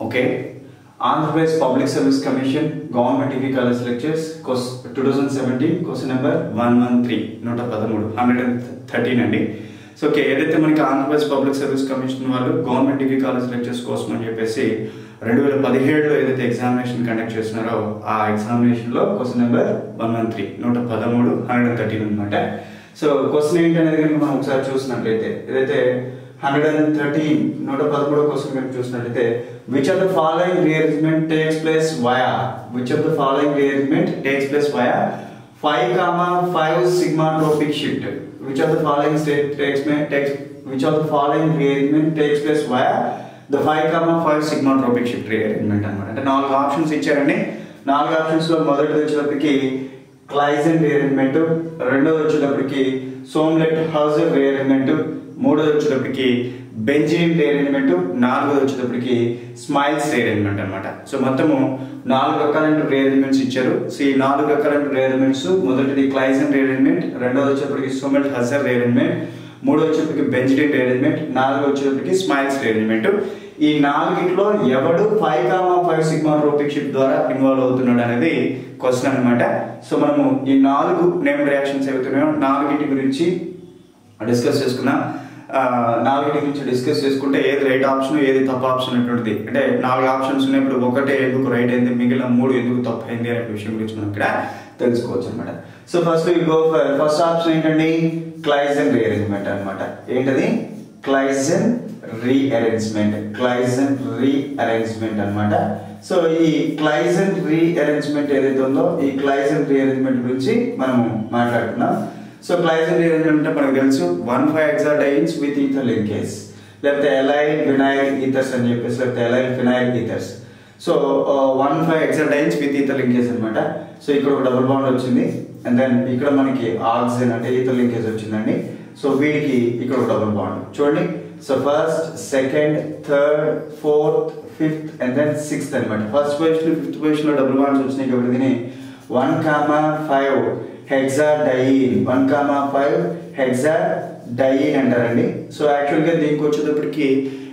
okay Andhra Pradesh public service commission government degree college lectures కోస్ two thousand seventeen question number one one three నూట పదమూడు hundred and thirteen అండి so okay ఏదైతే మనకి Andhra Pradesh public service commission వాళ్ళు government degree college lectures కోసం అని చెప్పేసి రెండు వేల పదిహేడులో ఏదైతే ఎగ్జామినేషన్ కండక్ట్ చేస్తున్నారో ఆ ఎగ్జామినేషన్లో question number one one three నూట పదమూడు హండ్రెడ్ అండ్ థర్టీన్ అనమాట సో క్వశ్చన్ ఏంటి అనేది కనుక మనం ఒకసారి చూసినట్లయితే ఏదైతే హండ్రెడ్ అండ్ థర్టీన్ నూట పదమూడో క్వశ్చన్ కనుక చూసినట్లయితే which of the following rearrangement takes place via which of the following rearrangement takes place via five comma five sigmatropic shift which of the following state takes takes which of the following rearrangement takes place via the five comma five sigmatropic shift rearrangement అనమాట అంటే నాలుగు options ఇచ్చారండి నాలుగు options లో మొదటిది వచ్చేటప్పటికి క్లైజన్ rearrangement రెండోది వచ్చేటప్పటికి సోమ్లెట్ హౌజర్ రీఅరేంజ్మెంట్ మూడోది వచ్చేటప్పటికి బెంజిన్ రీఅరేంజ్మెంట్ నాలుగోది వచ్చేటప్పటికి స్మైల్స్ రీఅరేంజ్మెంట్ అనమాట సో మొత్తము నాలుగు రకాలైన రీఅరేంజ్మెంట్స్ ఇచ్చారు సో ఈ నాలుగు రకాలైన రీఅరేంజ్మెంట్స్ మొదటిది క్లైజన్ రీఅరేంజ్మెంట్ రెండోది వచ్చేటప్పటికి సోమెట్ హజర్ రీఅరేంజ్మెంట్ మూడో వచ్చేటప్పటికి బెంజిన్ రీఅరేంజ్మెంట్ నాలుగో వచ్చేటప్పటికి స్మైల్స్ రీఅరేంజ్మెంట్ ఈ నాలుగిట్లో ఎవడు five comma five sigmatropic shift ద్వారా ఇన్వాల్వ్ అవుతున్నాడు అనేది క్వశ్చన్ అనమాట సో మనము ఈ నాలుగు నేమ్ రియాక్షన్స్ ఏవైతున్నాయో నాలుగింటి గురించి డిస్కస్ చేసుకుందాం ఆ, నాలుగింటి గురించి డిస్కస్ చేసుకుంటే ఏది రైట్ ఆప్షన్ ఏది తప్పు ఆప్షన్ అనేటువంటిది అంటే నాలుగు ఆప్షన్స్ ఉన్నప్పుడు ఒకటే ఎందుకు రైట్ అయింది మిగిలిన మూడు ఎందుకు తప్పు అయింది అనే విషయం గురించి మనం ఇక్కడ తెలుసుకోవచ్చు అనమాట so first go first option ఏంటండి క్లైజన్ రీఅరేంజ్మెంట్ అన్నమాట ఏంటది క్లైజన్ రీఅరేంజ్మెంట్ క్లైజన్ రీఅరేంజ్మెంట్ అన్నమాట సో ఈ క్లైజన్ రీఅరేంజ్మెంట్ ఏదైతే ఉందో ఈ క్లైజన్ రీఅరేంజ్మెంట్ గురించి మనము మాట్లాడుతున్నాం సో క్లైజన్ రీఅరేంజ్మెంట్ అంటే మనకు తెలుసు one five hexadienes with ether linkage లేకపోతే ఎలైల్ వినాయిల్ ఈథర్స్ అని చెప్పేసి లేకపోతే allyl phenyl ethers so one five hexadienes with ether linkage అనమాట సో ఇక్కడ ఒక డబుల్ బాండ్ వచ్చింది అండ్ దెన్ ఇక్కడ మనకి ఆక్సిజన్ అంటే ఈథర్ లింకేజ్ వచ్చిందండి సో వీడికి ఇక్కడ ఒక డబుల్ బాండ్ చూడండి so first second third fourth fifth and then sixth అనమాట ఫస్ట్ పొజిషన్ ఫిఫ్త్ పొజిషన్ లో డబుల్ బాండ్స్ వచ్చినాయి కాబట్టి దీని one comma five hexadiene one comma five hexadiene అంటారండి సో యాక్చువల్గా దీనికి వచ్చేటప్పటికి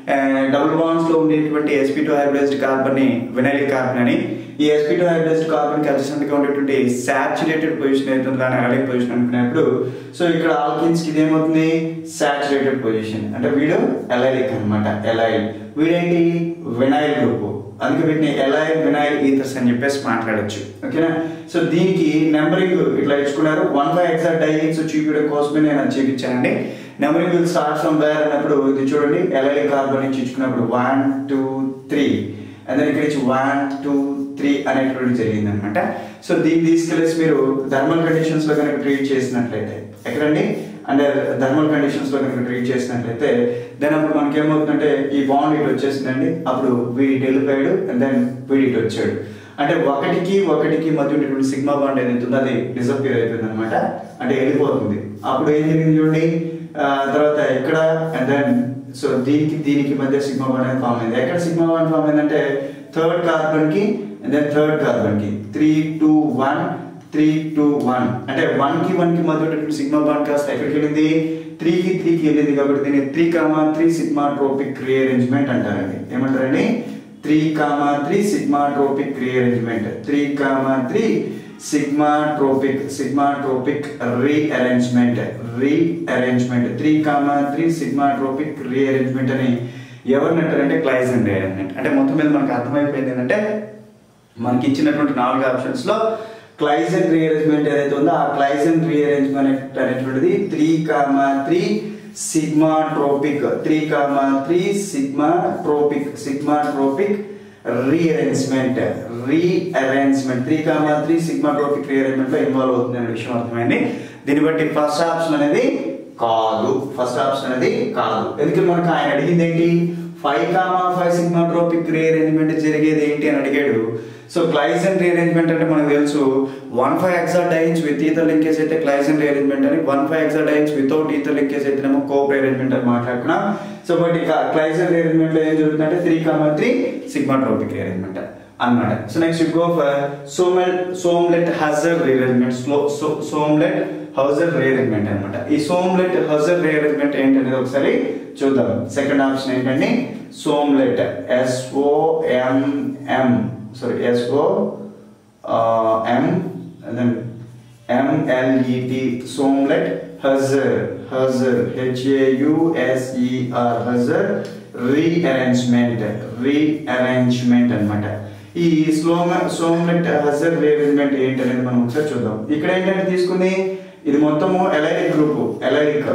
డబుల్ బాండ్స్ లో ఉండేటువంటి ఎస్పీ టూ హైబ్రిడైజ్డ్ కార్బన్ ని వినైలిక్ కార్బన్ అని ఈ ఎస్పీ టూ హైబ్రిడైజ్డ్ కార్బన్ కి అడ్జసెంట్ గా ఉండేటువంటి సాచురేటెడ్ పొజిషన్ అయితే దాని అనలిక్ పొజిషన్ అనుకున్నప్పుడు సో ఇక్కడ ఆల్కిన్స్ కి ఇదేమవుతుంది సాచురేటెడ్ పొజిషన్ అంటే వీడు ఎలైలిక్ అనమాట ఎలైల్ వీడేంటి వినైల్ గ్రూప్ అందుకే వీటిని ఎలైల్ వినైల్ ఈథర్స్ అని చెప్పేసి మాట్లాడొచ్చు ఓకేనా సో దీనికి నెంబరింగ్ ఇట్లా ఇచ్చుకున్నారు వన్ ఫైవ్ ఎగ్జాక్ట్ డైన్స్ చూపించడం కోసమే నేను అది చూపించానండి numbering will start from where అన్నప్పుడు ఇది చూడండి ఎలైల్ కార్బన్ నుంచి ఇచ్చుకున్నప్పుడు వన్ టూ త్రీ అండ్ ఇక్కడ నుంచి వన్ టూ త్రీ అనేటువంటి జరిగింది అనమాట సో దీన్ని తీసుకెళ్ళేసి మీరు థర్మల్ కండిషన్స్ లో కనుక ట్రీట్ చేసినట్లయితే ఎక్కడండి అంటే థర్మల్ కండిషన్స్ లో కనుక ట్రీట్ చేసినట్లయితే దెన్ అప్పుడు మనకి ఏమవుతుందంటే ఈ బాండ్ ఇటు వచ్చేసిందండి అప్పుడు వీడి ఇటు వెళ్ళిపోయాడు అండ్ దెన్ వీడి ఇటు వచ్చాడు అంటే ఒకటికి ఒకటికి మధ్య ఉండేటువంటి సిగ్మా బాండ్ ఏదైతే ఉందో అది డిసప్పియర్ అయిపోయింది అనమాట అంటే వెళ్ళిపోతుంది అప్పుడు ఏం జరిగింది చూడండి ఆ, తర్వాత ఇక్కడ అండ్ దెన్ సో దీనికి దీనికి మధ్య సిగ్మా బాండ్ అనేది ఫామ్ అయింది ఎక్కడ సిగ్మా బాండ్ ఫామ్ అయిందంటే థర్డ్ కార్బన్ కి అండ్ దెన్ థర్డ్ కార్బన్ కి three two one three two one అంటే వన్ కి వన్ కి మధ్య ఉన్నటువంటి సిగ్మా బాండ్ కాస్త ఎక్కడికి వెళ్ళింది త్రీ కి త్రీ కి వెళ్ళింది కాబట్టి దీన్ని three comma three sigmatropic rearrangement అంటారండి ఏమంటారండి three comma three sigmatropic rearrangement three comma three sigmatropic sigmatropic rearrangement rearrangement three comma three sigmatropic rearrangement అని ఎవరిని అంటారంటే క్లైజన్ రీఅరేంజ్మెంట్ అంటే మొత్తం మీద మనకు అర్థమైపోయింది ఏంటంటే మనకి ఇచ్చినటువంటి నాలుగు ఆప్షన్స్ లో క్లైజన్ రీఅరేంజ్మెంట్ ఏదైతే ఉందో ఆ క్లైజన్ రీఅరేంజ్మెంట్ అనేటువంటిది three comma three sigmatropic three comma three sigmatropic sigmatropic rearrangement rearrangement three comma three sigmatropic rearrangement లో ఇన్వాల్వ్ అవుతుంది అనే విషయం అర్థమైంది దీన్ని బట్టి ఫస్ట్ ఆప్షన్ అనేది కాదు ఫస్ట్ ఆప్షన్ అనేది కాదు ఎందుకంటే మనకు ఆయన అడిగింది ఏంటి five comma five sigmatropic rearrangement జరిగేది ఏంటి అని అడిగాడు సో క్లైజన్ రీఅరేంజ్మెంట్ అంటే మనకు తెలుసు one five hexadienes with ether linkage అయితే క్లైజన్ రీఅరేంజ్మెంట్ అని one five hexadienes without ether linkage అయితేనేమో కోప్ రీఅరేంజ్మెంట్ అని మాట్లాడుకున్నాం సో బట్ ఇక క్లైజన్ రీఅరేంజ్మెంట్ లో ఏం జరుగుతుందంటే three comma three sigmatropic rearrangement అన్నమాట so next go for Sommelet Sommelet Hauser rearrangement స్లో సో సోమ్లెట్ హౌజర్ రీఅరేంజ్మెంట్ అన్నమాట ఈ సోమ్లెట్ హౌజర్ రీఅరేంజ్మెంట్ ఏంటనేది ఒకసారి చూద్దాం సెకండ్ ఆప్షన్ ఏంటండి Sommelet S O M M sorry S O M then M L E T Sommelet Hauser Hauser H A U S E R Hauser rearrangement rearrangement అన్నమాట ఈ స్లోమ Sommelet Hauser rearrangement ఏంటనేది మనం ఒకసారి చూద్దాం ఇక్కడ ఏంటంటే తీసుకుంది ఇది మొత్తము ఎలైలిక్ గ్రూప్ ఎలైలిక్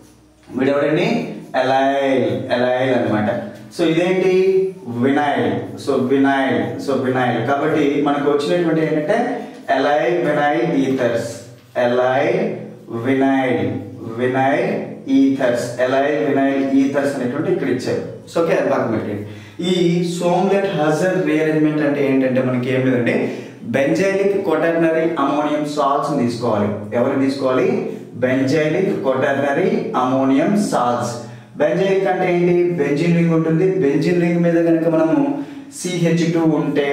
వీడెవడండి ఎలైల్ ఎలైల్ అన్నమాట సో ఇదేంటి vinyl so vinyl so vinyl కాబట్టి మనకు వచ్చినటువంటి ఏంటంటే allyl vinyl ethers allyl vinyl vinyl ethers allyl vinyl ethers అనేటువంటి ఇక్కడ ఇచ్చారు సో ఓకే అది పక్కన పెట్టండి ఈ సోమ్లెట్ హజర్ రీఅరేంజ్మెంట్ అంటే ఏంటంటే మనకి ఏం లేదండి బెంజైలిక్ కొటర్నరీ అమోనియం సాల్ట్స్ తీసుకోవాలి ఎవరు తీసుకోవాలి benzylic quaternary ammonium salts benzylic అంటే ఏంటి బెంజిన్ రింగ్ ఉంటుంది బెంజిన్ రింగ్ మీద కనుక మనము సిహెచ్ టూ ఉంటే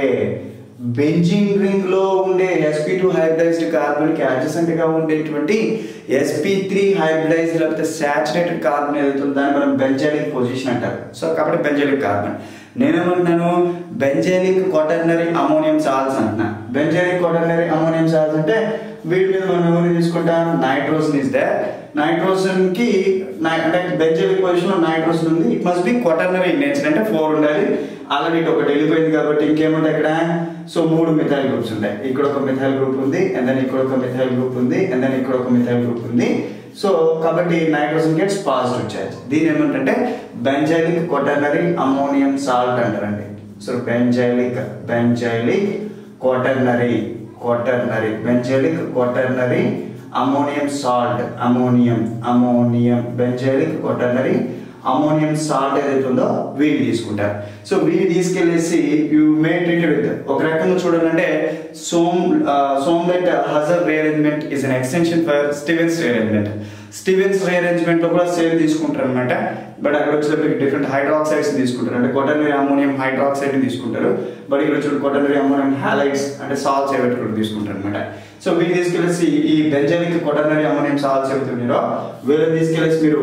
బెంజిన్ రింగ్ లో ఉండే ఎస్పీ టూ హైబ్రిడైజ్డ్ కార్బన్ కి అడ్జసెంట్ గా ఉండేటువంటి ఎస్పీ త్రీ హైబ్రిడైజ్ లేకపోతే సాచురేటెడ్ కార్బన్ ఏదైతే దాన్ని మనం బెంజైలిక్ పొజిషన్ అంటారు సో కాబట్టి బెంజైలిక్ కార్బన్ నేనేమంటున్నాను బెంజైలిక్ క్వాటర్నరీ అమోనియం సాల్స్ అంటున్నా బెంజైలిక్ క్వాటర్నరీ అమోనియం సాల్స్ అంటే వీటి మీద మనం ఎవరిని తీసుకుంటాం నైట్రోజన్ ఇస్ దే నైట్రోజన్ కి నై- అంటే బెంజైలిక్ పొజిషన్ లో నైట్రోజన్ ఉంది it must be quaternary nature అంటే ఫోర్ ఉండాలి ఆల్రెడీ ఇటు ఒకటి వెళ్ళిపోయింది కాబట్టి ఇంకేముంటాయి ఇక్కడ సో మూడు మిథైల్ గ్రూప్స్ ఉంటాయి ఇక్కడ ఒక మిథైల్ గ్రూప్ ఉంది అండ్ దెన్ ఇక్కడ ఒక మిథైల్ గ్రూప్ ఉంది అండ్ దెన్ ఇక్కడ ఒక మిథైల్ గ్రూప్ ఉంది సో కాబట్టి నైట్రోజన్ గెట్స్ పాజిటివ్ చార్జ్ దీని ఏమంటే బెంజైలిక్ క్వాటర్నరీ అమోనియం సాల్ట్ అంటారండి so benzylic benzylic quaternary quaternary benzylic quaternary ammonium salt ammonium ammonium benzylic quaternary ammonium salt ఏదైతే ఉందో వీటిని తీసుకుంటారు సో వీటిని తీసుకెళ్లేసి యూ మే ట్రీటెడ్ విత్ ఒక రకంగా చూడాలంటే సోమ్ Sommelet Hauser rearrangement is an extension for Stevens rearrangement Stevens rearrangement లో కూడా సేమ్ తీసుకుంటారు అనమాట బట్ అక్కడ వచ్చేటప్పటికి డిఫరెంట్ హైడ్రాక్సైడ్స్ తీసుకుంటారు అంటే క్వాటర్నరీ అమోనియం హైడ్రాక్సైడ్ తీసుకుంటారు బట్ ఇక్కడ వచ్చి క్వాటర్నరీ అమోనియం హాలైడ్స్ అంటే సాల్ట్స్ ఏవైతే కూడా తీసుకుంటారు అనమాట సో వీటిని తీసుకెళ్ళేసి ఈ బెంజలిక్ క్వాటర్నరీ అమోనియం సాల్ట్స్ ఏవైతే ఉన్నారో వీళ్ళని తీసుకెళ్ళేసి మీరు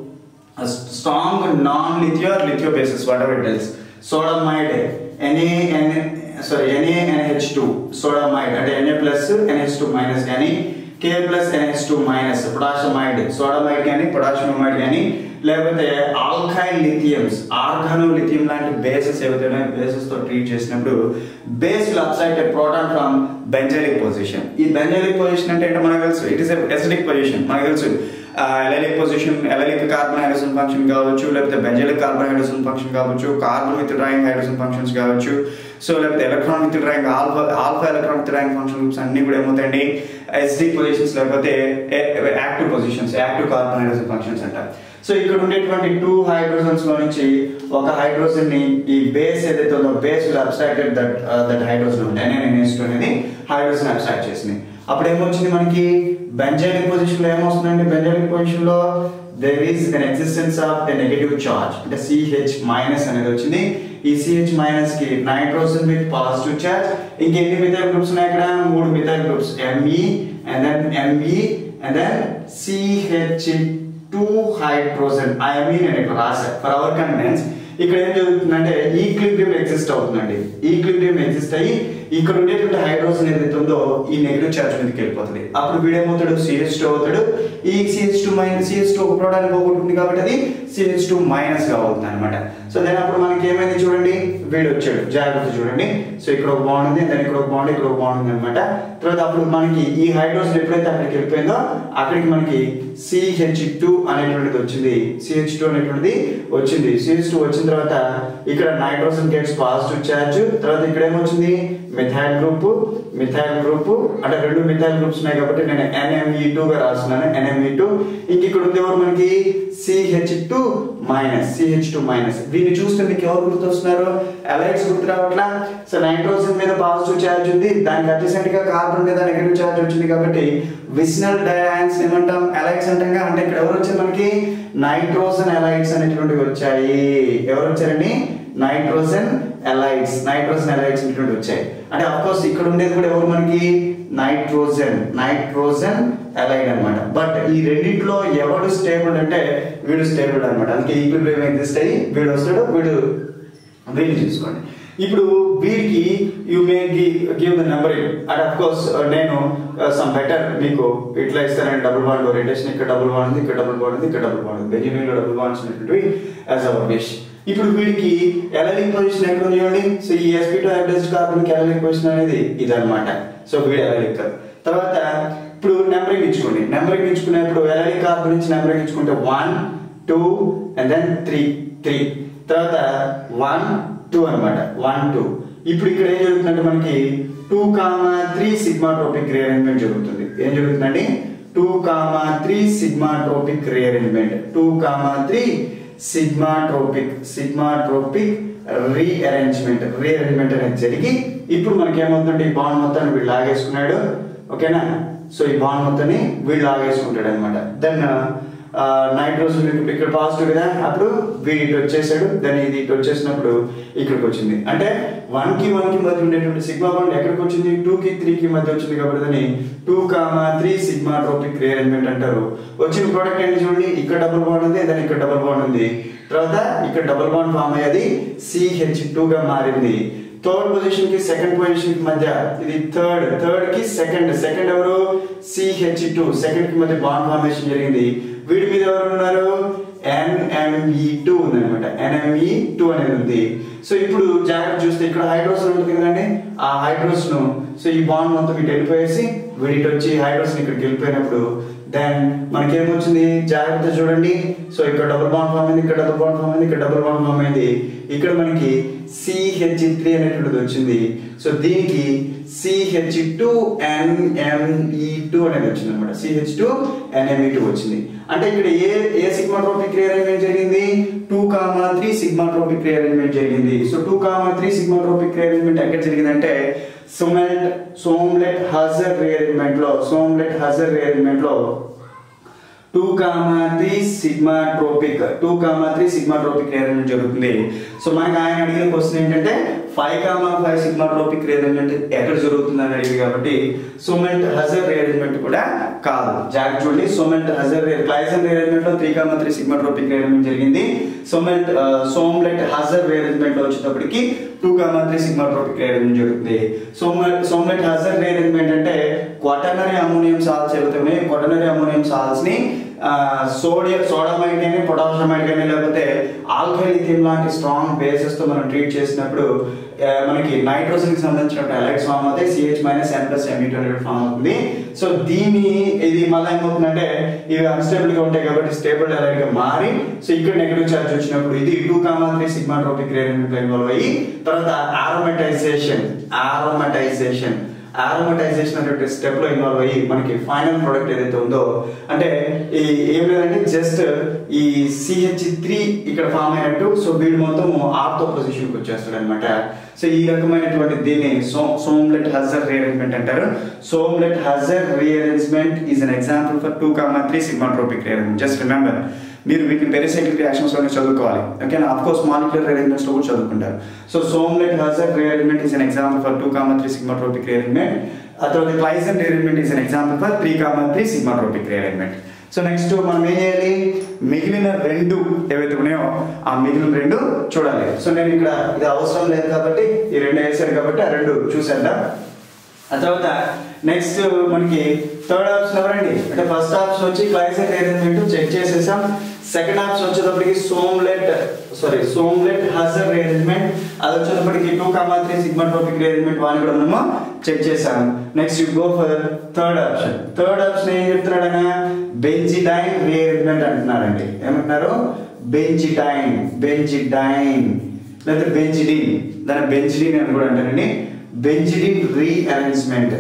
strong non lithio lithio bases whatever it is sodamide any N sorry any N H two sodamide అంటే N A plus NH two minus కానీ K plus NH two minus potassamide sodamide కానీ potassium amide కానీ లేకపోతే ఆల్కైల్ లిథియమ్స్ ఆర్గానో లిథియం లాంటి bases ఏవైతే ఉన్నాయో bases తో treat చేసినప్పుడు base will abstract a proton from benzylic position ఈ బెంజలిక్ పొజిషన్ అంటే ఏంటో మనకు తెలుసు ఇట్ ఇస్ ఎసిడిక్ పొజిషన్ మనకు తెలుసు allylic position allylic carbon hydrogen function కావచ్చు లేకపోతే బెంజలిక్ కార్బన్ హైడ్రోజన్ ఫంక్షన్ కావచ్చు carbon withdrawing hydrogen functions కావచ్చు సో లేకపోతే electron withdrawing alpha alpha electron withdrawing functions అన్ని కూడా ఏమవుతాయండి ఎసిడిక్ పొజిషన్స్ లేకపోతే active positions active carbon hydrogen functions అంటారు సో ఇక్కడ ఉండేటువంటి టూ హైడ్రోజన్స్ లో నుంచి ఒక హైడ్రోజన్ ని ఈ బేస్ ఏదైతే ఉందో base will abstracted that that hydrogen ఉంటుంది ఎన్ఎన్ఎస్ అనేది హైడ్రోజన్ అబ్స్ట్రాక్ట్ చేసింది అప్పుడు ఏమొచ్చింది మనకి బెంజైలిక్ పొజిషన్ లో ఏమొస్తుందండి బెంజైలిక్ పొజిషన్ లో there is an existence of a negative charge అంటే సిహెచ్ మైనస్ అనేది వచ్చింది ఈ సిహెచ్ మైనస్ కి నైట్రోజన్ విత్ పాజిటివ్ చార్జ్ ఇంకెన్ని మిథైల్ గ్రూప్స్ ఉన్నాయి ఇక్కడ మూడు methyl groups ME and then ME and then CH two hydrogen ఐఎంఈ నేను ఇక్కడ రాశాను ఫర్ అవర్ కన్వెన్స్ ఇక్కడ ఏం జరుగుతుందంటే ఈక్లిబ్రియం ఎగ్జిస్ట్ అవుతుందండి ఈక్లిబ్రియం ఎగ్జిస్ట్ అయ్యి ఇక్కడ ఉండేటువంటి హైడ్రోజన్ ఏదైతే ఉందో ఈ నెగిటివ్ చార్జ్ మీదకి వెళ్ళిపోతుంది అప్పుడు వీడేమవుతాడు సిహెచ్ టూ అవుతాడు ఈ CH two minus CH two ఒక ప్రోటాన్ పోగొట్టుంది కాబట్టి అది సిహెచ్ టూ మైనస్ గా అవుతుంది అనమాట సో దెన్ అప్పుడు మనకి ఏమైంది చూడండి వీడు వచ్చాడు జాగ్రత్త చూడండి సో ఇక్కడ ఒక బాండ్ ఉంది దాని ఇక్కడ ఒక బాండ్ ఇక్కడ ఒక బాండ్ ఉంది అనమాట తర్వాత అప్పుడు మనకి ఈ హైడ్రోజన్ ఎప్పుడైతే అక్కడికి వెళ్ళిపోయిందో అక్కడికి మనకి సిహెచ్ టూ అనేటువంటిది వచ్చింది సిహెచ్ టూ అనేటువంటిది వచ్చింది సిహెచ్ టూ వచ్చిన తర్వాత ఇక్కడ నైట్రోజన్ గెట్స్ పాజిటివ్ చార్జ్ తర్వాత ఇక్కడ ఏమొచ్చింది మిథైల్ గ్రూప్ మిథైల్ గ్రూప్ అంటే రెండు మిథైల్ గ్రూప్స్ ఉన్నాయి కాబట్టి నేను ఎన్ఎంఈ టూ గా రాస్తున్నాను ఎన్ఎంఈ టూ ఇంక ఇక్కడ ఉంది ఎవరు మనకి CH two minus CH two minus దీన్ని చూస్తే మీకు ఎవరు గుర్తొస్తున్నారు ఎలైట్స్ గుర్తు రావట్లా సో నైట్రోజన్ మీద పాజిటివ్ ఛార్జ్ ఉంది దానికి అడ్జసెంట్ గా కార్బన్ మీద నెగటివ్ ఛార్జ్ వచ్చింది కాబట్టి విసినల్ డయాన్స్ ఏమంటాం ఎలైట్స్ అంటాం అంటే ఇక్కడ ఎవరు వచ్చారు మనకి నైట్రోజన్ ఎలైట్స్ అనేటువంటివి వచ్చాయి ఎవరు వచ్చారండి నైట్రోజన్ ఎలైట్స్ నైట్రోజన్ ఎలైట్స్ అనేటువంటి వచ్చాయి అంటే అఫ్ కోర్స్ ఇక్కడ ఉండేది కూడా ఎవరు మనకి నైట్రోజన్ నైట్రోజన్ అలైన్ అనమాట బట్ ఈ రెండిట్లో ఎవడు స్టేబుల్ అంటే వీడు స్టేబుల్ అనమాట అందుకే ఈక్విలిబ్రియం ఎగ్జిస్ట్ అయ్యి వీడు వస్తాడు వీడు వీళ్ళు చూసుకోండి ఇప్పుడు వీరికి you may give the number and of course నేను సమ్ బెటర్ మీకు ఇట్లా ఇస్తానండి డబుల్ బాండ్ ఓరియంటేషన్ ఇక్కడ డబుల్ బాండ్ ఉంది ఇక్కడ డబుల్ బాండ్ ఉంది ఇక్కడ డబుల్ బాండ్ ఉంది బెంజమిన్ లో డబుల్ బాండ్స్ ఉన్నటువంటివి యాజ్ అవర్ విష్ ఇప్పుడు వీడికి ఎలలిక్ పొజిషన్ ఎక్కడ ఉంది చూడండి సో ఈ SP two hybrid carbon allylic position అనేది ఇదన్నమాట సో వీడు ఎలలిక్ తర్వాత ఇప్పుడు నెంబరింగ్ ఇచ్చుకోండి నెంబరింగ్ ఇచ్చుకునేప్పుడు ఎలలిక్ కార్బన్ నుంచి నెంబరింగ్ ఇచ్చుకుంటే one two and then three three తర్వాత వన్ టూ అనమాట వన్ టూ ఇప్పుడు ఇక్కడ ఏం జరుగుతుందంటే మనకి two comma three sigmatropic rearrangement జరుగుతుంది ఏం జరుగుతుందండి two comma three sigmatropic rearrangement two comma three sigmatropic sigmatropic rearrangement rearrangement అనేది జరిగి ఇప్పుడు మనకి ఏమవుతుందంటే ఈ బాండ్ మొత్తాన్ని వీళ్ళు లాగేసుకున్నాడు ఓకేనా సో ఈ బాండ్ మొత్తాన్ని వీళ్ళు లాగేసుకుంటాడు అనమాట దెన్ నైట్రోజన్ ఇక్కడ పాజిటివ్ కదా అప్పుడు వీడి ఇటు వచ్చేసాడు దాన్ని ఇది ఇటు వచ్చేసినప్పుడు ఇక్కడికి వచ్చింది అంటే వన్ కి వన్ కి మధ్య ఉండేటువంటి సిగ్మా బాండ్ ఎక్కడికి వచ్చింది టూ కి త్రీ కి మధ్య వచ్చింది కాబట్టి దాన్ని two comma three sigmatropic rearrangement అంటారు వచ్చిన ప్రోడక్ట్ ఏంటి చూడండి ఇక్కడ డబుల్ బాండ్ ఉంది దాని ఇక్కడ డబుల్ బాండ్ ఉంది తర్వాత ఇక్కడ డబుల్ బాండ్ ఫామ్ అయ్యేది సిహెచ్ టూ గా మారింది థర్డ్ పొజిషన్ కి సెకండ్ పొజిషన్ కి మధ్య ఇది థర్డ్ థర్డ్ కి సెకండ్ సెకండ్ ఎవరు సిహెచ్ టూ సెకండ్ కి మధ్య బాండ్ ఫార్మేషన్ జరిగింది వీడి మీద ఎవరు ఉన్నారు ఎన్ఎంఈ టూ ఉంది అనమాట ఎన్ఎంఈ టూ అనేది ఉంది సో ఇప్పుడు జాగ్రత్త చూస్తే ఇక్కడ హైడ్రోజన్ ఉంటుంది కదండి ఆ హైడ్రోజన్ ను సో ఈ బాండ్ మొత్తం ఇటు వెళ్ళిపోయేసి వీడికి వచ్చి హైడ్రోజన్ ఇక్కడికి వెళ్ళిపోయినప్పుడు దెన్ మనకేమొచ్చింది జాగ్రత్త చూడండి సో ఇక్కడ డబుల్ బాండ్ ఫామ్ అయింది ఇక్కడ డబుల్ బాండ్ ఫామ్ అయింది ఇక్కడ డబుల్ బాండ్ ఫామ్ అయింది ఇక్కడ మనకి సిహెచ్ త్రీ అనేటువంటిది వచ్చింది సో దీనికి సిహెచ్ టూ ఎన్ఎంఈ టూ అనేది వచ్చింది అనమాట సిహెచ్ టూ ఎన్ఎంఈ టూ వచ్చింది అంటే ఇక్కడ ఏ ఏ సిగ్మాట్రోపిక్ రీఅరేంజ్మెంట్ జరిగింది two comma three sigmatropic rearrangement జరిగింది so two comma three sigmatropic rearrangement ఎక్కడ జరిగిందంటే సోమెట్ సోమ్లెట్ హజర్ రీఅరేంజ్మెంట్ లో సోమ్లెట్ హజర్ రీఅరేంజ్మెంట్ లో two comma three sigmatropic two comma three sigmatropic rearrangement జరుగుతుంది సో మనకి ఆయన అడిగిన క్వశ్చన్ ఏంటంటే five comma five sigmatropic rearrangement ఎక్కడ జరుగుతుంది అని అడిగింది కాబట్టి సోమెంట్ హజర్ రీఅరేంజ్మెంట్ కూడా కాదు జాగ్రత్త చూడండి సోమెంట్ హజర్ క్లైజన్ రీఅరేంజ్మెంట్ లో three comma three sigmatropic rearrangement జరిగింది సోమెంట్ సోమ్లెట్ హజర్ రీఅరేంజ్మెంట్ లో వచ్చేటప్పటికి two comma three sigmatropic rearrangement జరుగుతుంది సోమెట్ సోమ్లెట్ హజర్ రీఅరేంజ్మెంట్ అంటే క్వాటర్నరీ అమోనియం సాల్ట్స్ ఏవైతే క్వాటర్నరీ అమోనియం సాల్ట్స్ ని సోడియం సోడామైడ్ కానీ పొటాషియమైడ్ కానీ లేకపోతే ఆల్కలిథియం లాంటి స్ట్రాంగ్ బేసెస్ తో మనం ట్రీట్ చేసినప్పుడు ఆ, మనకి నైట్రోజన్ కి సంబంధించిన ఎలక్ట్స్ ఫామ్ అవుతాయి CH minus N plus ME two అనేది ఫామ్ అవుతుంది సో దీని ఇది మళ్ళీ ఏమవుతుందంటే ఇవి అన్స్టేబుల్ గా ఉంటాయి కాబట్టి స్టేబుల్ ఎలైట్ గా మారి సో ఇక్కడ నెగిటివ్ చార్జ్ వచ్చినప్పుడు ఇది two comma three sigmatropic rearrangement involve అయ్యి తర్వాత ఆరోమటైజేషన్ ఆరోమటైజేషన్ ఆరోమటైజేషన్ అనేటువంటి స్టెప్ లో ఇన్వాల్వ్ అయ్యి మనకి ఫైనల్ ప్రోడక్ట్ ఏదైతే ఉందో అంటే ఈ ఏం లేదంటే జస్ట్ ఈ సిహెచ్ త్రీ ఇక్కడ ఫామ్ అయినట్టు సో వీడు మొత్తం ఆర్తో పొజిషన్ కి వచ్చేస్తాడు అనమాట సో ఈ రకమైనటువంటి దీన్ని సో సోమ్లెట్ హజర్ రీఅరేంజ్మెంట్ అంటారు Sommelet Hauser rearrangement is an example for two comma three sigmatropic rearrangement just remember మీరు వీటిని పెరిసైక్లిక్ రియాక్షన్స్ లోనే చదువుకోవాలి ఓకేనా ఆఫ్ కోర్స్ మాలిక్యులర్ రీఅరేంజ్మెంట్స్ లో కూడా చదువుకుంటారు so Sommelet Hauser rearrangement is an example for two comma three sigmatropic rearrangement ఆ తర్వాత Claisen rearrangement is an example for three comma three sigmatropic rearrangement so next మనం ఏం చేయాలి మిగిలిన రెండు ఏవైతే ఉన్నాయో ఆ మిగిలిన రెండు చూడాలి సో నేను ఇక్కడ ఇది అవసరం లేదు కాబట్టి ఈ రెండు వేసారు కాబట్టి ఆ రెండు చూసేద్దాం ఆ తర్వాత నెక్స్ట్ మనకి థర్డ్ ఆప్షన్ ఎవరండి అంటే ఫస్ట్ ఆప్షన్ వచ్చి క్లైసెట్ అరేంజ్మెంట్ చెక్ చేసేసాం సెకండ్ ఆప్షన్ వచ్చేటప్పటికి Sommelet sorry Sommelet Hauser arrangement అది వచ్చేటప్పటికి two comma three sigmatropic arrangement వాని కూడా మనము చెక్ చేసాం next you go for third option third option ఏం చెప్తున్నాడైనా బెంజిడైన్ రీఅరేంజ్మెంట్ అంటున్నారండి ఏమంటున్నారు బెంజిడైన్ బెంజిడైన్ లేదా బెంజిడిన్ దాని బెంజిడిన్ అని కూడా అంటారండి బెంజిడిన్ రీఅరేంజ్మెంట్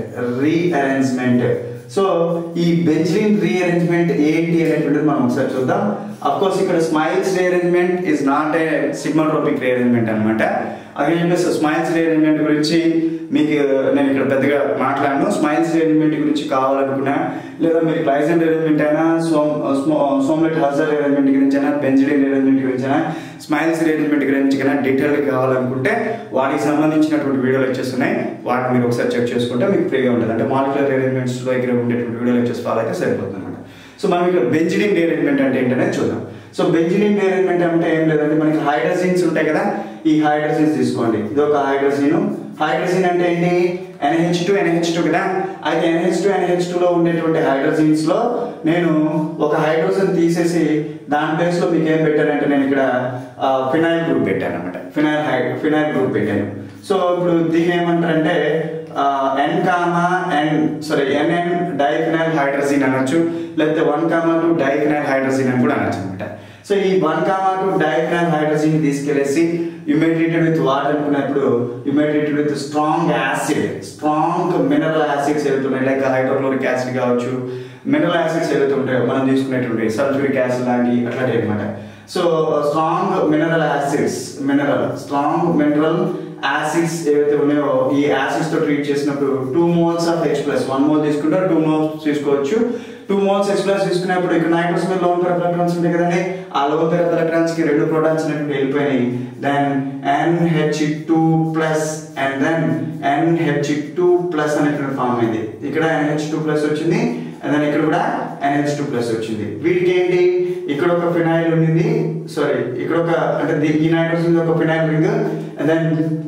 రీఅరేంజ్మెంట్ సో ఈ బెంజిడిన్ రీఅరేంజ్మెంట్ ఏంటి అనేటువంటిది మనం ఒకసారి చూద్దాం అఫ్ కోర్స్ ఇక్కడ Smiles rearrangement is not a sigmatropic rearrangement అనమాట అదే చెప్పేసి స్మైల్స్ రీఅరేంజ్మెంట్ గురించి మీకు నేను ఇక్కడ పెద్దగా మాట్లాడను స్మైల్స్ రీఅరేంజ్మెంట్ గురించి కావాలనుకున్నా లేదా మీరు క్లైజన్ రీఅరేంజ్మెంట్ అయినా సోమ్ సోమ్లెట్ హజర్ రీఅరేంజ్మెంట్ గురించి అయినా బెంజిడిన్ రీఅరేంజ్మెంట్ గురించి అయినా స్మైల్స్ రీఅరేంజ్మెంట్ గురించి అయినా డీటెయిల్గా కావాలనుకుంటే వాటికి సంబంధించినటువంటి వీడియో లెక్చర్స్ ఉన్నాయి వాటిని మీరు ఒకసారి చెక్ చేసుకుంటే మీకు ఫ్రీగా ఉంటుంది అంటే మాలిక్యులర్ రీఅరేంజ్మెంట్స్ దగ్గర ఉండేటువంటి వీడియో లెక్చర్స్ ఫాలో అయితే సరిపోతుంది అనమాట సో మనం ఇక్కడ బెంజిడిన్ రీఅరేంజ్మెంట్ అంటే ఏంటనేది చూద్దాం సో బెంజిడిన్ రీఅరేంజ్మెంట్ అంటే ఏం లేదంటే మనకి హైడ్రజీన్స్ ఉంటాయి కదా ఈ హైడ్రజీన్స్ తీసుకోండి ఇది ఒక హైడ్రజీన్ హైడ్రజీన్ అంటే ఏంటి ఎన్హెచ్ టూ ఎన్హెచ్ టూ కదా అయితే ఎన్హెచ్ టూ ఎన్హెచ్ టూలో ఉండేటువంటి హైడ్రజీన్స్ లో నేను ఒక హైడ్రోజన్ తీసేసి దాని ప్లేస్ లో మీకు ఏం పెట్టానంటే నేను ఇక్కడ ఫినాయిల్ గ్రూప్ పెట్టాను అనమాట ఫినాయిల్ హై ఫినాయిల్ గ్రూప్ పెట్టాను సో ఇప్పుడు దీన్ని ఏమంటారంటే N comma N sorry N N diphenyl hydrazine అనొచ్చు లేకపోతే one comma two diphenyl hydrazine అని కూడా అనొచ్చు అనమాట సో ఈ one comma two diphenyl hydrazine తీసుకెళ్లేసి యుమేట్రేటెడ్ విత్ వాటర్ అనుకున్నప్పుడు యుమేట్రేటెడ్ with strong acid strong mineral acids ఏవైతున్నాయి లైక్ హైడ్రోక్లోరిక్ యాసిడ్ కావచ్చు మినరల్ యాసిడ్స్ ఏవైతే ఉంటాయో మనం తీసుకునేటువంటి సల్ఫ్యూరిక్ యాసిడ్ లాంటి అట్లాంటివి అనమాట so strong mineral acids mineral strong mineral acids ఏవైతే ఉన్నాయో ఈ యాసిడ్స్ తో ట్రీట్ చేసినప్పుడు two moles of H plus one mole తీసుకుంటే టూ మోల్స్ తీసుకోవచ్చు టూ మోల్స్ హెచ్ ప్లస్ తీసుకున్నప్పుడు ఇక్కడ నైట్రోస్ మీద లోన్ పెరప్ ఎలక్ట్రాన్స్ ఉంటాయి కదండి ఆ లోన్ పెరప్ ఎలక్ట్రాన్స్ కి రెండు ప్రోటాన్స్ అనేవి వెళ్ళిపోయినాయి then NH two plus and then NH two plus అనేటువంటి ఫామ్ అయింది ఇక్కడ ఎన్హెచ్ టూ ప్లస్ వచ్చింది అండ్ దెన్ ఇక్కడ కూడా ఎన్హెచ్ టూ ప్లస్ వచ్చింది వీటికి ఏంటి ఇక్కడ ఒక ఫినాయిల్ ఉండింది సారీ ఇక్కడ ఒక అంటే దీ- ఈ నైట్రోజన్ మీద ఒక ఫినాయిల్ రింగ్ అండ్ దెన్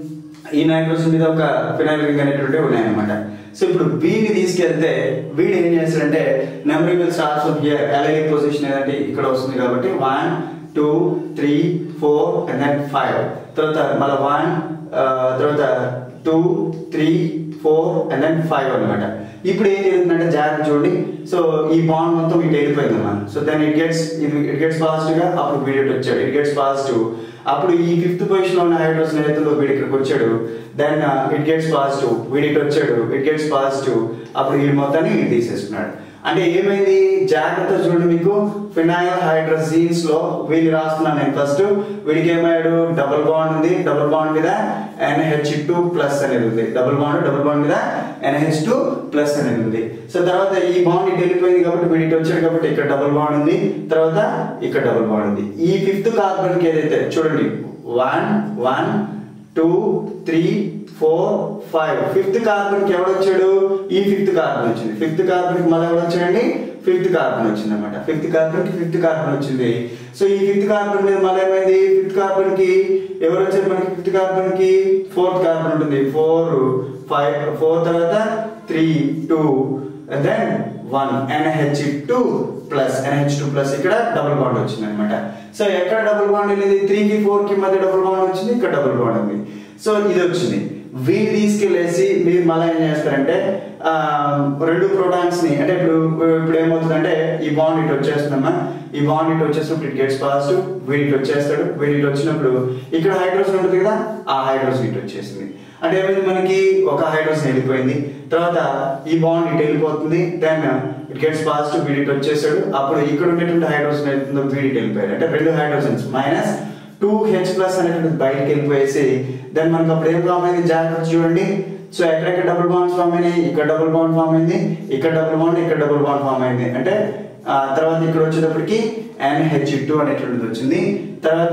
ఈ నైట్రోజన్ మీద ఒక ఫినాయిల్ రింగ్ అనేటువంటి ఉన్నాయన్నమాట సో ఇప్పుడు వీడిని తీసుకెళ్తే వీడు ఏం చేస్తాడంటే number will starts from here ఎలైనిక్ పొజిషన్ ఏదంటే ఇక్కడ వస్తుంది కాబట్టి one two three four and then five తర్వాత మళ్ళీ వన్ తర్వాత two three four and then five అన్నమాట ఇప్పుడు ఏం జరుగుతుందంటే జాగ్రత్త చూడండి సో ఈ బాండ్ మొత్తం ఇటు వెళ్ళిపోయింది అన్నమాట సో దెన్ ఇట్ గెట్స్ ఇది ఇట్ గెట్స్ పాజిటివ్ గా అప్పుడు వీడియో వచ్చాడు ఇట్ గెట్స్ పాజిటివ్ అప్పుడు ఈ ఫిఫ్త్ పొజిషన్ లో ఉన్న హైడ్రోజన్ ఏదైతుందో వీడి ఇక్కడికి వచ్చాడు దెన్ ఇట్ గెట్స్ పాజిటివ్ వీడి ఇటు వచ్చాడు ఇట్ గెట్స్ పాజిటివ్ అప్పుడు ఈ మొత్తాన్ని ఇటు తీసేసుకున్నాడు అంటే ఏమైంది జాగ్రత్త చూడండి మీకు ఫినాయిల్ హైడ్రోజీన్స్ లో వీళ్ళు రాస్తున్నాను నేను ఫస్ట్ వీడికి ఏమయ్యాడు డబుల్ బాండ్ ఉంది డబుల్ బాండ్ మీద ఎన్హెచ్ టూ ప్లస్ అనేది ఉంది డబుల్ బాండ్ డబుల్ బాండ్ మీద ఎన్హెచ్ టూ ప్లస్ అనేది ఉంది సో తర్వాత ఈ బాండ్ ఇటు వెళ్ళిపోయింది కాబట్టి వీడి ఇటు వచ్చాడు కాబట్టి ఇక్కడ డబుల్ బాండ్ ఉంది తర్వాత ఇక్కడ డబుల్ బాండ్ ఉంది ఈ ఫిఫ్త్ కార్బన్ కి ఏదైతే చూడండి one one two three four five fifth carbon కి ఎవడొచ్చాడు ఈ ఫిఫ్త్ కార్బన్ వచ్చింది ఫిఫ్త్ కార్బన్ కి మళ్ళీ ఎవడొచ్చాడండి ఫిఫ్త్ కార్బన్ వచ్చింది అనమాట ఫిఫ్త్ కార్బన్ కి ఫిఫ్త్ కార్బన్ వచ్చింది సో ఈ ఫిఫ్త్ కార్బన్ మీద మళ్ళీ ఏమైంది ఫిఫ్త్ కార్బన్ కి ఎవరు వచ్చారు మనకి ఫిఫ్త్ కార్బన్ కి ఫోర్త్ కార్బన్ ఉంటుంది ఫోర్ ఫైవ్ ఫోర్ తర్వాత three two then one NH two plus NH two plus ఇక్కడ డబుల్ బాండ్ వచ్చింది అనమాట సో ఎక్కడ డబుల్ బాండ్ వెళ్ళింది త్రీ కి ఫోర్ కి మధ్య డబుల్ బాండ్ వచ్చింది ఇక్కడ డబుల్ బాండ్ ఉంది సో ఇది వచ్చింది వీటి తీసుకెళ్లేసి మీరు మళ్ళీ ఏం చేస్తారంటే ఆ, రెండు ప్రోటాన్స్ ని అంటే ఇప్పుడు ఇప్పుడు ఏమవుతుందంటే ఈ బాండ్ ఇటు వచ్చేస్తుందమ్మా ఈ బాండ్ ఇటు వచ్చేసినప్పుడు ఇట్ గెట్స్ పాజిటివ్ వీడి ఇటు వచ్చేస్తాడు వీడి ఇటు వచ్చినప్పుడు ఇక్కడ హైడ్రోజన్ ఉంటుంది కదా ఆ హైడ్రోజన్ ఇటు వచ్చేసింది అంటే ఏమైంది మనకి ఒక హైడ్రోజన్ వెళ్ళిపోయింది తర్వాత ఈ బాండ్ ఇటు వెళ్ళిపోతుంది దెన్ ఇట్ గెట్స్ పాజిటివ్ వీడి ఇటు వచ్చేసాడు అప్పుడు ఇక్కడ ఉండేటువంటి హైడ్రోజన్ వెళ్తుందో వీడి ఇటు వెళ్ళిపోయాడు అంటే రెండు hydrogens minus two H plus అనేటువంటి బయటకి వెళ్ళిపోయేసి దెన్ మనకు అప్పుడు ఏం ఫామ్ అయింది జాగ్రత్త చూడండి సో ఎక్కడెక్కడ డబుల్ బాండ్స్ ఫామ్ అయినాయి ఇక్కడ డబుల్ బాండ్ ఫామ్ అయింది ఇక్కడ డబుల్ బాండ్ ఇక్కడ డబుల్ బాండ్ ఫామ్ అయింది అంటే ఆ, తర్వాత ఇక్కడ వచ్చేటప్పటికి ఎన్హెచ్ టూ అనేటువంటిది వచ్చింది తర్వాత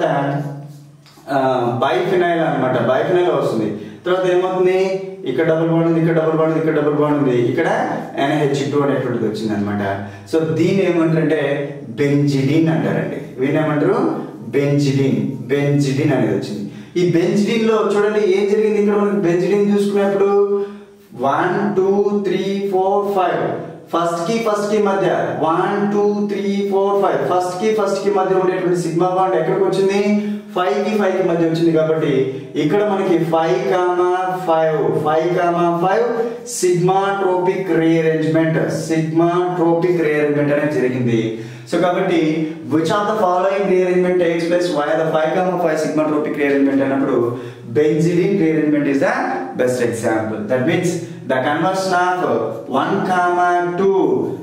బైఫినైల్ అన్నమాట బైఫినైల్ వస్తుంది తర్వాత ఏమవుతుంది ఇక్కడ డబుల్ బాండ్ ఉంది ఇక్కడ డబుల్ బాండ్ ఉంది ఇక్కడ డబుల్ బాండ్ ఉంది ఇక్కడ ఎన్హెచ్ టూ అనేటువంటిది వచ్చింది అనమాట సో దీన్ని ఏమంటారంటే బెంజిడిన్ అంటారండి వీళ్ళు ఏమంటారు బెంజిడిన్ బెంజిడిన్ అనేది వచ్చింది ఈ బెంజిడిన్ లో చూడండి ఏం జరిగింది ఇక్కడ మనకి బెంజిడిన్ చూసుకున్నప్పుడు one two three four five first కి ఫస్ట్ కి మధ్య one two three four five first కి ఫస్ట్ కి మధ్య ఉండేటువంటి సిగ్మా బాండ్ ఎక్కడికి వచ్చింది ఫైవ్ కి ఫైవ్ కి మధ్య వచ్చింది కాబట్టి ఇక్కడ మనకి five comma five five comma five sigmatropic rearrangement sigmatropic rearrangement అనేది జరిగింది సో కాబట్టి which of the following rearrangement takes place via the five comma five sigmatropic rearrangement అన్నప్పుడు benzidine rearrangement is the best example that means the conversion of 1 comma 2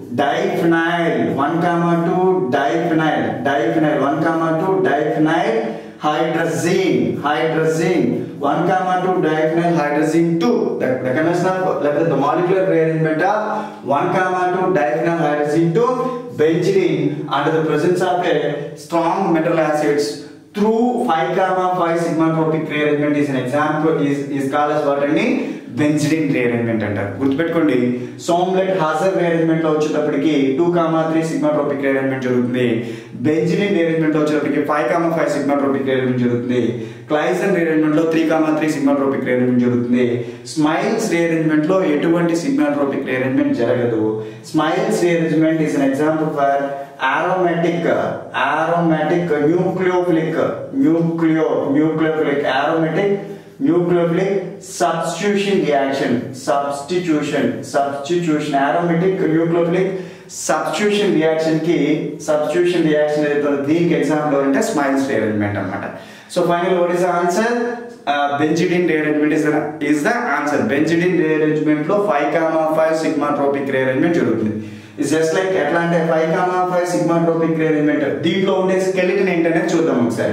diphenyl one comma two diphenyl diphenyl one comma two diphenyl hydrazine hydrazine one comma two diphenyl hydrazine to the conventional level the molecular rearrangement of one comma two diphenyl hydrazine to benzene under the presence of a strong metal acids through 5 comma 5 sigma tropic rearrangement is an example is is called as what అండి బెంజిడిన్ rearrangement అంటారు గుర్తుపెట్టుకోండి Sommelet హాజర్ rearrangement లో వచ్చేటప్పటికి two comma three sigmatropic rearrangement జరుగుతుంది benzidine rearrangement లో వచ్చేటప్పటికి five comma five sigmatropic rearrangement జరుగుతుంది Claisen rearrangement లో three comma three sigmatropic rearrangement జరుగుతుంది స్మైల్స్ రీఅరేంజ్మెంట్ లో ఎటువంటి సిగ్మా ట్రోపిక్ రీఅరేంజ్మెంట్ జరగదు Smiles rearrangement is an example for aromatic aromatic nucleophilic nucleo nucleophilic aromatic nucleophilic substitution reaction substitution substitution aromatic nucleophilic substitution reaction కి substitution reaction ఏదైతే దీనికి example అంటే Smiles rearrangement అనమాట so final what is answer benzidine rearrangement is is the answer benzidine rearrangement లో five comma five sigmatropic rearrangement జరుగుతుంది it's just like ఎట్లా అంటే five comma five sigmatropic rearrangement దీంట్లో ఉండే skeleton ఏంటనేది చూద్దాం ఒకసారి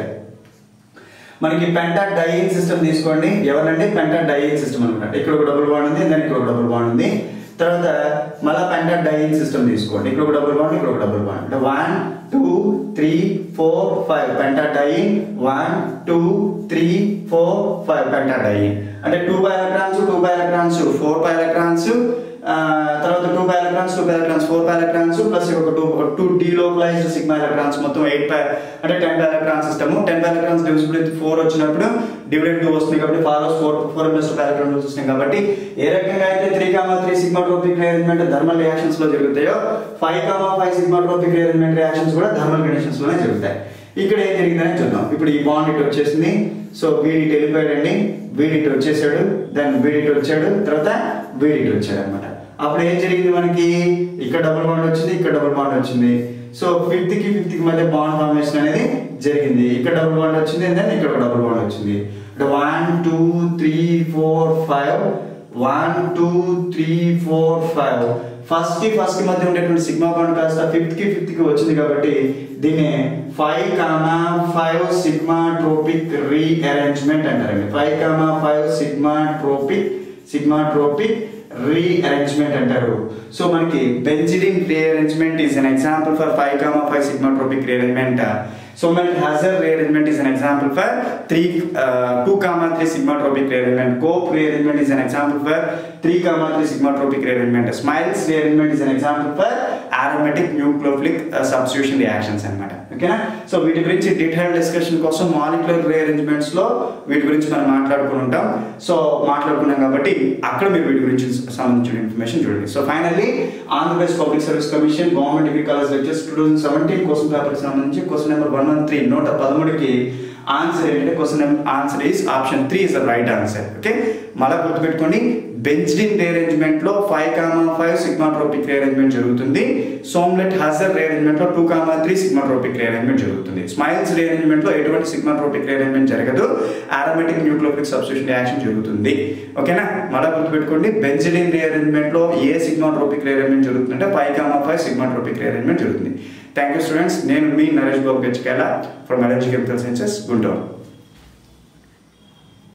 మనకి పెంటా డైయింగ్ సిస్టమ్ తీసుకోండి ఎవరంటే పెంటా డైయింగ్ సిస్టమ్ అనమాట ఇక్కడ ఒక డబుల్ బాండ్ ఉంది దానికి ఇక్కడ ఒక డబుల్ బాండ్ ఉంది తర్వాత మళ్ళీ పెంటా డైయింగ్ సిస్టమ్ తీసుకోండి ఇక్కడ ఒక డబుల్ బాండ్ ఇక్కడ ఒక డబుల్ బాండ్ అంటే one two three four five pentadienyl one two three four five pentadienyl అంటే two pi electrons two pi electrons four pi electrons తర్వాత two pi electrons two pi electrons four pi electrons plus ఒక two two delocalized sigma electrons మొత్తం eight pi అంటే ten pi electron system ten pi electrons divisibility four వచ్చినప్పుడు dividend two వస్తుంది కాబట్టి follows four four plus two electron వస్తున్నాయి కాబట్టి ఏ రకంగా అయితే three comma three sigmatropic rearrangement thermal reactions లో జరుగుతాయో five comma five sigmatropic rearrangement reactions కూడా థర్మల్ కండిషన్స్ లోనే జరుగుతాయి ఇక్కడ ఏం జరిగిందని చూద్దాం ఇప్పుడు ఈ బాండ్ ఇటు వచ్చేసింది సో వీడి వెళ్ళిపోయాడండి వీడి ఇటు వచ్చేసాడు దెన్ వీడి ఇటు వచ్చాడు తర్వాత వీడి ఇటు వచ్చాడు అనమాట అప్పుడు ఏం జరిగింది మనకి ఇక్కడ డబుల్ బాండ్ వచ్చింది ఇక్కడ డబుల్ బాండ్ వచ్చింది సో ఫిఫ్త్ కి ఫిఫ్త్ కి మధ్య బాండ్ ఫార్మేషన్ అనేది జరిగింది ఇక్కడ డబుల్ బాండ్ వచ్చింది దెన్ ఇక్కడ ఒక డబుల్ బాండ్ వచ్చింది one two three four five one two three four five first కి ఫస్ట్ కి మధ్య ఉండేటువంటి సిగ్మా బాండ్ కాస్త ఫిఫ్త్ కి ఫిఫ్త్ కి వచ్చింది కాబట్టి దీన్ని five comma five sigmatropic rearrangement అంటారండి five comma five sigmatropic sigmatropic rearrangement అంటారు సో మనకి benzidine rearrangement is an example for five comma five sigmatropic rearrangement so మనకి Hauser rearrangement is an example for three two comma three sigmatropic rearrangement Cope rearrangement is an example for three comma three sigmatropic rearrangement Smiles rearrangement is an example for aromatic nucleophilic uh, substitution reactions అన్నమాట ఓకేనా so వీటి గురించి detail discussion కోసం molecular rearrangements లో వీటి గురించి మనం మాట్లాడుకుని ఉంటాం సో మాట్లాడుకున్నాం కాబట్టి అక్కడ మీరు వీటి గురించి సంబంధించిన ఇన్ఫర్మేషన్ చూడండి so finally Andhra Pradesh public service commission government degree college lectures two thousand seventeen question పేపర్కి సంబంధించి question number one one three నూట పదమూడుకి ఆన్సర్ ఏంటంటే question answer is option three is the right answer okay మళ్ళీ గుర్తుపెట్టుకోండి బెంజ్డిన్ రీఅరేంజ్మెంట్ లో five comma five sigmatropic rearrangement జరుగుతుంది Sommelet Hauser rearrangement లో two comma three sigmatropic rearrangement జరుగుతుంది Smiles rearrangement లో ఎటువంటి సిగ్మా ట్రోపిక్ రీఅరేంజ్మెంట్ జరగదు aromatic nucleophilic substitution reaction జరుగుతుంది ఓకేనా మళ్ళీ గుర్తుపెట్టుకోండి బెంజిడిన్ రీఅరేంజ్మెంట్ లో ఏ సిగ్మా ట్రోపిక్ రీఅరేంజ్మెంట్ జరుగుతుందంటే five comma five sigmatropic rearrangement జరుగుతుంది థ్యాంక్ యూ స్టూడెంట్స్ నేను మీ నరేష్ బాబు గచ్చికేలా from allergy chemical sciences Guntur